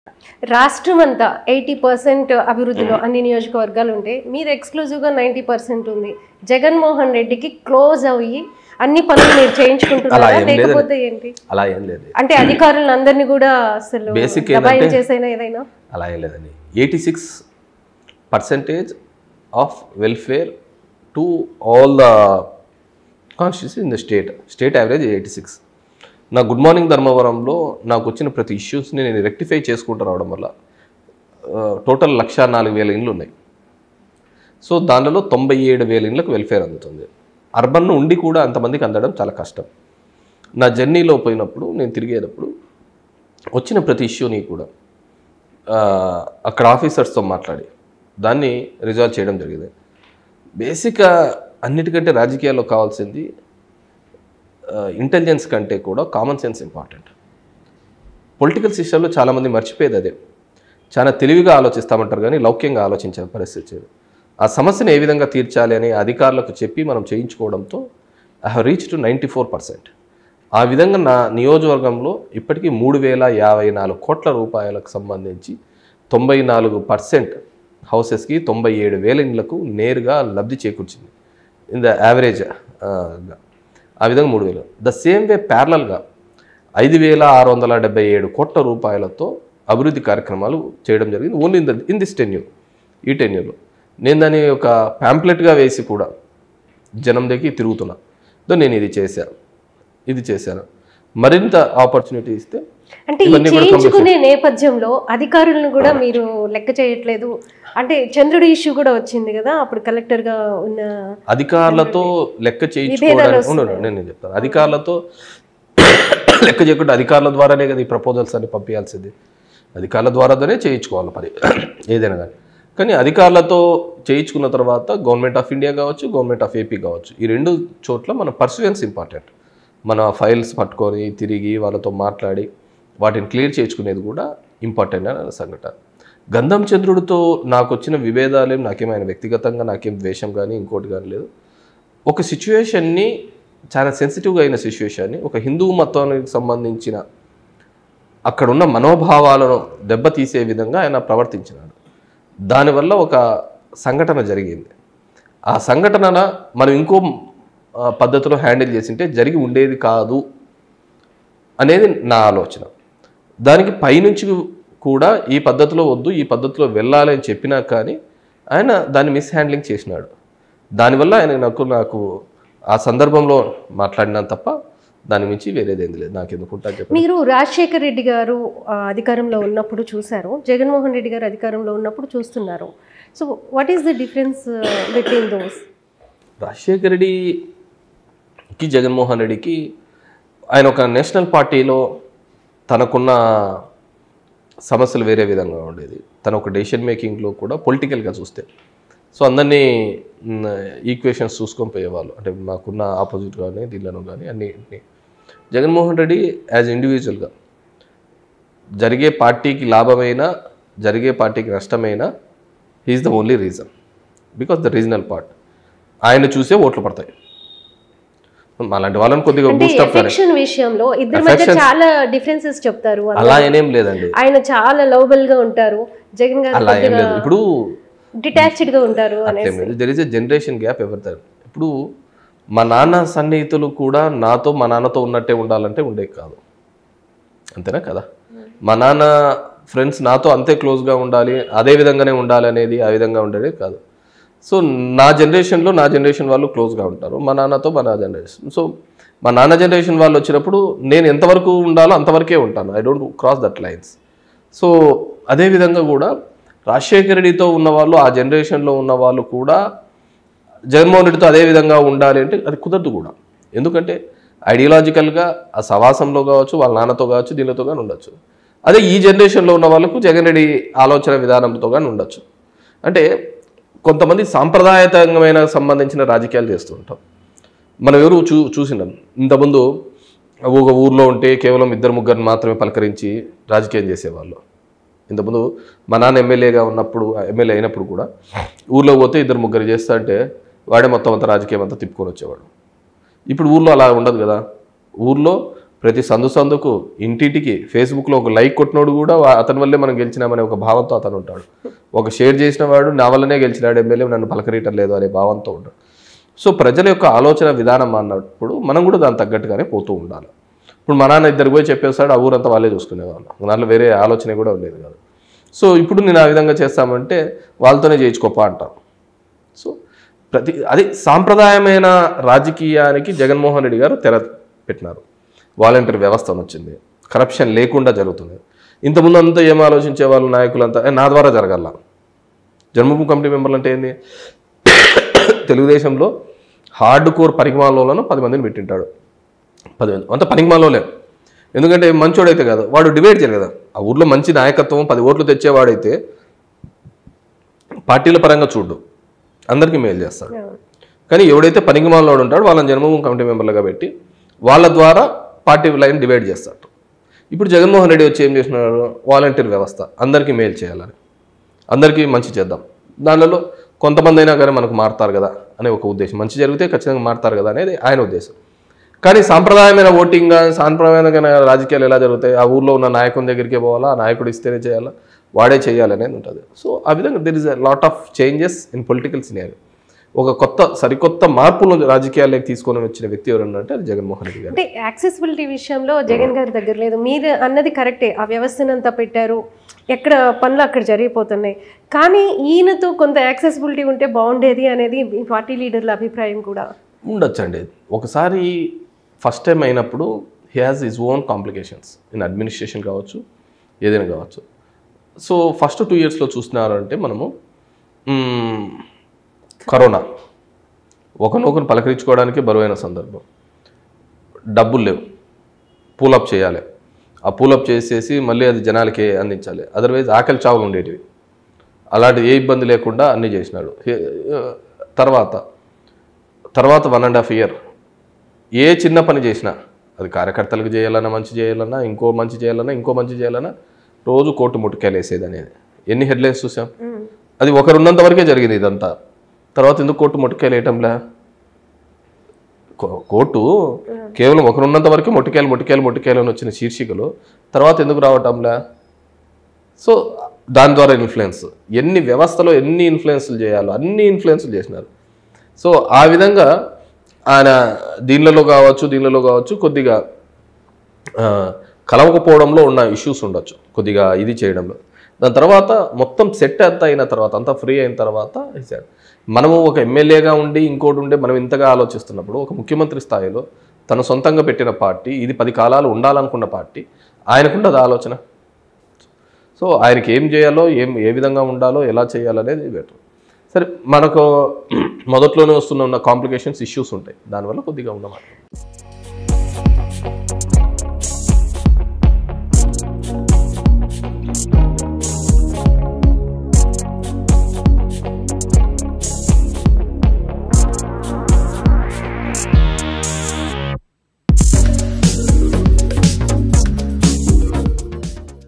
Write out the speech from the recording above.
రాష్ట్రం అంతా eighty percent అభివృద్ధిలో అన్ని నియోజకవర్గాలు ఉంటే మీరు ఎక్స్క్లూజివ్గా నైంటీ పర్సెంట్ ఉంది జగన్మోహన్ రెడ్డికి క్లోజ్ అయ్యి అన్ని పనులు మీరు అలా చేయించుకుంటున్నారా ఏం లేదండి. లేకపోతే ఏంటి అలా ఏం లేదు అంటే అధికారులను అందరినీ కూడా అసలు Basic దబాయించేసైనా ఏంటంటే- ఏదైనా అలా ఏం లేదండి eighty six percentage of welfare to all the constituency in the state state average eighty six నా గుడ్ మార్నింగ్ ధర్మవరంలో నాకు వచ్చిన ప్రతి ఇష్యూస్ని నేను రెక్టిఫై చేసుకుంటూ రావడం వల్ల టోటల్ లక్ష నాలుగు వేల ఇండ్లు ఉన్నాయి సో దానిలో తొంభై ఏడు వేల ఇండ్లకు వెల్ఫేర్ అందుతుంది అర్బన్ ఉండి కూడా అంతమందికి అందడం చాలా కష్టం నా జర్నీలో పోయినప్పుడు నేను తిరిగేటప్పుడు వచ్చిన ప్రతి ఇష్యూని కూడా ఆ, అక్కడ ఆఫీసర్స్తో మాట్లాడి దాన్ని రిజాల్వ్ చేయడం జరిగింది బేసిక్గా అన్నిటికంటే రాజకీయాల్లో కావాల్సింది ఇంటెలిజెన్స్ కంటే కూడా కామన్ సెన్స్ ఇంపార్టెంట్ పొలిటికల్ సిస్టంలో చాలామంది మర్చిపోయేది అదే చాలా తెలివిగా ఆలోచిస్తామంటారు కానీ లౌక్యంగా ఆలోచించే పరిస్థితి లేదు. ఆ సమస్యను ఏ విధంగా తీర్చాలి అని అధికారులకు చెప్పి మనం చేయించుకోవడంతో I have reach to ninety four percent ఆ విధంగా నా నియోజకవర్గంలో ఇప్పటికీ మూడు వేల యాభై నాలుగు కోట్ల రూపాయలకు సంబంధించి తొంభై నాలుగు పర్సెంట్ హౌసెస్కి తొంభై ఏడు వేల ఇండ్లకు నేరుగా లబ్ధి చేకూర్చింది ఇన్ ద యావరేజ్ ఆ విధంగా మూడు వేలు ద సేమ్ వే ప్యారలల్గా ఐదు వేల ఆరు వందల డెబ్బై ఏడు కోట్ల రూపాయలతో అభివృద్ధి కార్యక్రమాలు చేయడం జరిగింది only in the in this tenure ఈ టెన్యూర్లో నేను దాన్ని ఒక ప్యాంప్లెట్గా వేసి కూడా జనం దగ్గరికి తిరుగుతున్నా దో నేను ఇది చేశాను ఇది చేశాను మరింత ఆపర్చునిటీ ఇస్తే అంటే ఈ ఇవన్నీ కూడా చేయించుకునే నేపథ్యంలో అధికారులను కూడా మీరు లెక్క చేయట్లేదు అంటే చంద్రుడి ఇష్యూ కూడా వచ్చింది కదా అప్పుడు కలెక్టర్ గా ఉన్న అధికారులతో లెక్క చేయించుకోవడానికి ఉండు, ఉండు, నేను నేను చెప్తాను అధికారులతో లెక్క చేయకుండా అధికారుల ద్వారానే కదా ఈ ప్రపోజల్స్ అన్ని పంపించాల్సింది అధికారుల ద్వారానే చేయించుకోవాలి మరి ఏదైనా కానీ కానీ అధికారులతో చేయించుకున్న తర్వాత గవర్నమెంట్ ఆఫ్ ఇండియా కావచ్చు గవర్నమెంట్ ఆఫ్ ఏపీ కావచ్చు ఈ రెండు చోట్ల మన పర్సువెన్స్ ఇంపార్టెంట్ మన ఫైల్స్ పట్టుకొని తిరిగి వాళ్ళతో మాట్లాడి వాటిని క్లియర్ చేయించుకునేది కూడా ఇంపార్టెంట్ అనే సంఘటన గంధం చంద్రుడితో నాకు వచ్చిన విభేదాలేం నాకేమైనా వ్యక్తిగతంగా నాకేం ద్వేషం కానీ ఇంకోటి కానీ లేదు ఒక సిచ్యువేషన్ని చాలా సెన్సిటివ్గా అయిన సిచ్యువేషన్ని ఒక హిందూ మతానికి సంబంధించిన అక్కడున్న మనోభావాలను దెబ్బతీసే విధంగా ఆయన ప్రవర్తించినాడు దానివల్ల ఒక సంఘటన జరిగింది ఆ సంఘటన మనం ఇంకో ఆ, పద్ధతిలో హ్యాండిల్ చేసింటే జరిగి ఉండేది కాదు అనేది నా ఆలోచన దానికి పైనుంచి కూడా ఈ పద్ధతిలో వద్దు ఈ పద్ధతిలో వెళ్ళాలి అని చెప్పినా కానీ ఆయన దాన్ని మిస్ హ్యాండ్లింగ్ చేసినాడు దానివల్ల ఆయన నాకు నాకు ఆ సందర్భంలో మాట్లాడినాను తప్ప దాని మించి వేరేదేం లేదు నాకు ఎందుకుంటా చెప్పి మీరు రాజశేఖర్ రెడ్డి గారు ఆ, అధికారంలో ఉన్నప్పుడు చూశారు జగన్మోహన్ రెడ్డి గారు అధికారంలో ఉన్నప్పుడు చూస్తున్నారు so what is the difference between those Rajasekhara రెడ్డికి జగన్మోహన్ రెడ్డికి ఆయన ఒక నేషనల్ పార్టీలో తనకున్న సమస్యలు వేరే విధంగా ఉండేది తన ఒక డెసిషన్ మేకింగ్లో కూడా పొలిటికల్గా చూస్తే సో అందరినీ ఈక్వేషన్స్ చూసుకొని పోయేవాళ్ళు అంటే మాకున్న ఆపోజిట్ కానీ దీనిలో కానీ అన్ని అన్ని. జగన్మోహన్ రెడ్డి యాజ్ ఇండివిజువల్గా జరిగే పార్టీకి లాభమైనా జరిగే పార్టీకి నష్టమైనా he is the only reason because the regional part ఆయన చూసే ఓట్లు పడతాయి అలాంటి వాళ్ళని కొద్దిగా అంటే బూస్టప్ ఎఫెక్షన్ విషయంలో ఇద్దరి మధ్య చాలా డిఫరెన్సెస్ చెప్తారు అలా ఏనేం లేదండి ఆయన చాలా లవబుల్ గా ఉంటారు జగన్ గారు అలా ఏం లేదు ఇప్పుడు డిటాచ్డ్ గా ఉంటారు అనే అట్లేం లేదు there is a generation gap ఎవరి ఇప్పుడు మా నాన్న సన్నిహితులు కూడా నాతో మా నాన్నతో ఉన్నట్టే ఉండాలంటే ఉండే కాదు అంతేనా కదా మా నాన్న ఫ్రెండ్స్ నాతో అంతే క్లోజ్గా ఉండాలి అదే విధంగానే ఉండాలి అనేది ఆ విధంగా ఉండేది కాదు సో నా జనరేషన్లో నా జనరేషన్ వాళ్ళు క్లోజ్గా ఉంటారు మా నాన్నతో మా నా జనరేషన్ సో మా నాన్న జనరేషన్ వాళ్ళు వచ్చినప్పుడు నేను ఎంతవరకు ఉండాలో అంతవరకే ఉంటాను I don't cross that lines so అదే విధంగా కూడా రాజశేఖర రెడ్డితో ఉన్న వాళ్ళు ఆ జనరేషన్లో ఉన్న వాళ్ళు కూడా జగన్మోహన్ రెడ్డితో అదే విధంగా ఉండాలి అంటే అది కుదరదు కూడా ఎందుకంటే ఐడియాలజికల్గా ఆ సవాసంలో కావచ్చు వాళ్ళ నాన్నతో కావచ్చు దీనితో కానీ ఉండొచ్చు అదే ఈ జనరేషన్లో ఉన్న వాళ్ళకు జగన్ రెడ్డి ఆలోచన విధానంతో కానీ ఉండొచ్చు అంటే కొంతమంది సాంప్రదాయతంగమైన సంబంధించిన రాజకీయాలు చేస్తూ ఉంటాం మనం ఎవరు చూ చూసినాం ఇంతకుముందు ఒక ఊర్లో ఉంటే కేవలం ఇద్దరు ముగ్గురిని మాత్రమే పలకరించి రాజకీయం చేసేవాళ్ళు ఇంతకుముందు మా నాన్న ఎమ్మెల్యేగా ఉన్నప్పుడు ఎమ్మెల్యే అయినప్పుడు కూడా ఊర్లో పోతే ఇద్దరు ముగ్గురు చేస్తా అంటే వాడే మొత్తం అంతా రాజకీయం అంతా తిప్పుకొని వచ్చేవాడు ఇప్పుడు ఊర్లో అలా ఉండదు కదా ఊర్లో ప్రతి సందు సందుకు ఇంటింటికి ఫేస్బుక్లో ఒక లైక్ కొట్టినోడు కూడా వా- అతని వల్లే మనం గెలిచినామనే ఒక భావంతో అతను ఉంటాడు ఒక షేర్ చేసిన వాడు నా వల్లనే గెలిచినాడు ఎమ్మెల్యే నన్ను పలకరీయటం లేదు అనే భావంతో ఉంటాడు సో ప్రజల యొక్క ఆలోచన విధానం అన్నప్పుడు మనం కూడా దానికి తగ్గట్టుగానే పోతూ ఉండాలి ఇప్పుడు మా నాన్న ఇద్దరు పోయి చెప్పేస్తాడు ఆ ఊరంతా వాళ్ళే చూసుకునేవాళ్ళు దాంట్లో వేరే ఆలోచన కూడా ఉండేది కాదు సో ఇప్పుడు నేను ఆ విధంగా చేస్తామంటే వాళ్ళతోనే చేయించుకోపా అంటాను సో ప్రతి అది సాంప్రదాయమైన రాజకీయానికి జగన్మోహన్ రెడ్డి గారు తెర పెట్టినారు వాలంటీర్ వ్యవస్థ అని వచ్చింది కరప్షన్ లేకుండా జరుగుతుంది ఇంతకుముందు అంతా ఏం ఆలోచించే వాళ్ళు నాయకులంతా "ఏ, నా ద్వారా జరగాల జన్మభూమి కమిటీ మెంబర్లు అంటే ఏంది తెలుగుదేశంలో హార్డ్ కోర్ పరిమాణంలోనూ పది మందిని పెట్టింటాడు పది మంది అంత పరిమాణంలో ఎందుకంటే మంచోడైతే కాదు వాడు డిబేట్ చేయరు కదా ఆ ఊర్లో మంచి నాయకత్వం పది ఓట్లు తెచ్చేవాడైతే పార్టీల పరంగా చూడు అందరికీ మేలు చేస్తాడు కానీ ఎవడైతే పనికిమాలలో ఉంటాడో వాళ్ళని జన్మభూమి కమిటీ మెంబర్లుగా పెట్టి వాళ్ళ ద్వారా పార్టీ లైన్ డివైడ్ చేస్తాడు ఇప్పుడు జగన్మోహన్ రెడ్డి వచ్చి ఏం చేసినాడు వాలంటీర్ వ్యవస్థ అందరికీ మేలు చేయాలని అందరికీ మంచి చేద్దాం దానిలో కొంతమంది అయినా కానీ మనకు మారుతారు కదా అనే ఒక ఉద్దేశం మంచి జరిగితే ఖచ్చితంగా మారుతారు కదా అనేది ఆయన ఉద్దేశం కానీ సాంప్రదాయమైన ఓటింగ్ కానీ సాంప్రదాయమైన రాజకీయాలు ఎలా జరుగుతాయి ఆ ఊర్లో ఉన్న నాయకుని దగ్గరికే పోవాలా ఆ నాయకుడు ఇస్తేనే చేయాలా వాడే చేయాలి అనేది ఉంటుంది సో ఆ విధంగా there is a lot of changes in political scenario ఒక కొత్త సరికొత్త మార్పులను రాజకీయాల్లోకి తీసుకొని వచ్చిన వ్యక్తి ఎవరన్నా అంటే అది జగన్మోహన్ రెడ్డి గారు అంటే యాక్సెసిబిలిటీ విషయంలో జగన్ గారి దగ్గర లేదు మీరు అన్నది కరెక్టే ఆ వ్యవస్థనంతా పెట్టారు ఎక్కడ పనులు అక్కడ జరిగిపోతున్నాయి కానీ ఈయనతో కొంత యాక్సెసిబిలిటీ ఉంటే బాగుండేది అనేది మీ పార్టీ లీడర్ల అభిప్రాయం కూడా ఉండొచ్చండి ఒకసారి ఫస్ట్ టైం అయినప్పుడు he has his own complications in administration కావచ్చు ఏదైనా కావచ్చు సో ఫస్ట్ టూ ఇయర్స్లో చూస్తున్నారంటే మనము మ్మ్, కరోనా ఒకరినొకరు పలకరించుకోవడానికి బరువైన సందర్భం డబ్బులు లేవు పూలప్ చేయాలి ఆ పూలప్ చేసేసి మళ్ళీ అది జనాలకి అందించాలి అదర్వైజ్ ఆకలి చావులు ఉండేటివి అలాంటి ఏ ఇబ్బంది లేకుండా అన్నీ చేసినాడు హే- తర్వాత తర్వాత వన్ అండ్ హాఫ్ ఇయర్ ఏ చిన్న పని చేసినా అది కార్యకర్తలకు చేయాలన్నా మంచి చేయాలన్నా ఇంకో మంచి చేయాలన్నా ఇంకో మంచి చేయాలన్నా రోజు కోర్టు ముట్టుకాయలు వేసేది అనేది ఎన్ని హెడ్లైన్స్ చూసాం అది ఒకరున్నంత వరకే జరిగింది ఇదంతా తర్వాత ఎందుకు కోర్టు ముట్టుకాయలు వేయటంలే కో- కోర్టు కేవలం ఒకరున్నంత వరకు మొట్టికాయలు మొట్టికాయలు మొట్టికాయలు అని వచ్చిన శీర్షికలు తర్వాత ఎందుకు రావటంలే సో దాని ద్వారా ఇన్ఫ్లుయెన్స్ ఎన్ని వ్యవస్థలో ఎన్ని ఇన్ఫ్లుయెన్స్లు చేయాలో అన్ని ఇన్ఫ్లుయెన్స్లు చేసినారు సో ఆ విధంగా ఆయన దీనిలలో కావచ్చు దీనిలలో కావచ్చు కొద్దిగా ఆ, కలవకపోవడంలో ఉన్న ఇష్యూస్ ఉండొచ్చు కొద్దిగా ఇది చేయడంలో దాని తర్వాత మొత్తం సెట్ అంతా అయిన తర్వాత అంతా ఫ్రీ అయిన తర్వాత he said, మనము ఒక ఎమ్మెల్యేగా ఉండి ఇంకోటి ఉండే మనం ఇంతగా ఆలోచిస్తున్నప్పుడు ఒక ముఖ్యమంత్రి స్థాయిలో తను సొంతంగా పెట్టిన పార్టీ ఇది పది కాలాలు ఉండాలనుకున్న పార్టీ ఆయనకుండదు ఆలోచన సో ఆయనకి ఏం చేయాలో ఏం ఏ విధంగా ఉండాలో ఎలా చేయాలనేది బెటర్ సరే మనకు మొదట్లోనే వస్తున్న ఉన్న కాంప్లికేషన్స్ ఇష్యూస్ ఉంటాయి దానివల్ల కొద్దిగా ఉన్నమాట